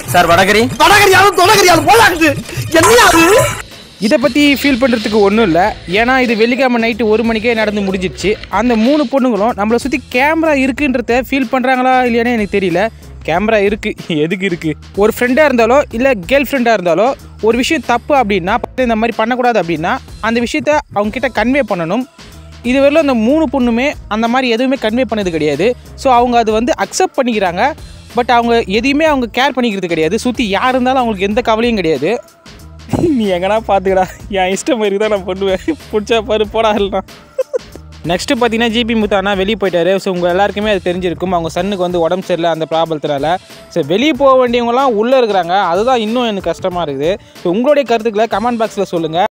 sir vada curry வடகரியாலும் தொடகரியாலும் போலாக்குது என்ன அது இதை பற்றி ஃபீல் பண்ணுறதுக்கு ஒன்றும் இல்லை ஏன்னா இது வெள்ளிக்கிழமை நைட்டு ஒரு மணிக்கே நடந்து முடிஞ்சிடுச்சு அந்த மூணு பொண்ணுங்களும் நம்மளை சுற்றி கேமரா இருக்குன்றத ஃபீல் பண்ணுறாங்களா இல்லையானே எனக்கு தெரியல கேமரா இருக்குது எதுக்கு இருக்குது ஒரு ஃப்ரெண்டாக இருந்தாலோ இல்லை கேர்ள் ஃப்ரெண்டாக இருந்தாலோ ஒரு விஷயம் தப்பு அப்படின்னா பக்கத்துல இந்த மாதிரி பண்ணக்கூடாது அப்படின்னா அந்த விஷயத்த அவங்க கிட்ட கன்வே பண்ணணும் இதுவரையிலும் அந்த மூணு பொண்ணுமே அந்த மாதிரி எதுவுமே கன்வே பண்ணது கிடையாது ஸோ அவங்க அது வந்து அக்செப்ட் பண்ணிக்கிறாங்க பட் அவங்க எதையுமே அவங்க கேர் பண்ணிக்கிறது கிடையாது சுற்றி யார் இருந்தாலும் அவங்களுக்கு எந்த கவலையும் கிடையாது நீ எங்கனா பார்த்துக்கடா என் இஷ்டம் மாதிரி தான் நான் பண்ணுவேன் பிடிச்சா பாரு போடா இல்லைனா நெக்ஸ்ட்டு பார்த்தீங்கன்னா ஜிபி முத்தானா வெளியே போயிட்டாரு ஸோ உங்கள் எல்லாருக்குமே அது தெரிஞ்சிருக்கும் அவங்க சன்னுக்கு வந்து உடம்பு சரியில்லை அந்த ப்ராப்ளத்தினால ஸோ வெளியே போக வேண்டியவங்களாம் உள்ளே இருக்கிறாங்க அதுதான் இன்னும் எனக்கு கஷ்டமாக இருக்குது ஸோ உங்களுடைய கருத்துக்களை கமெண்ட் பாக்ஸில் சொல்லுங்கள்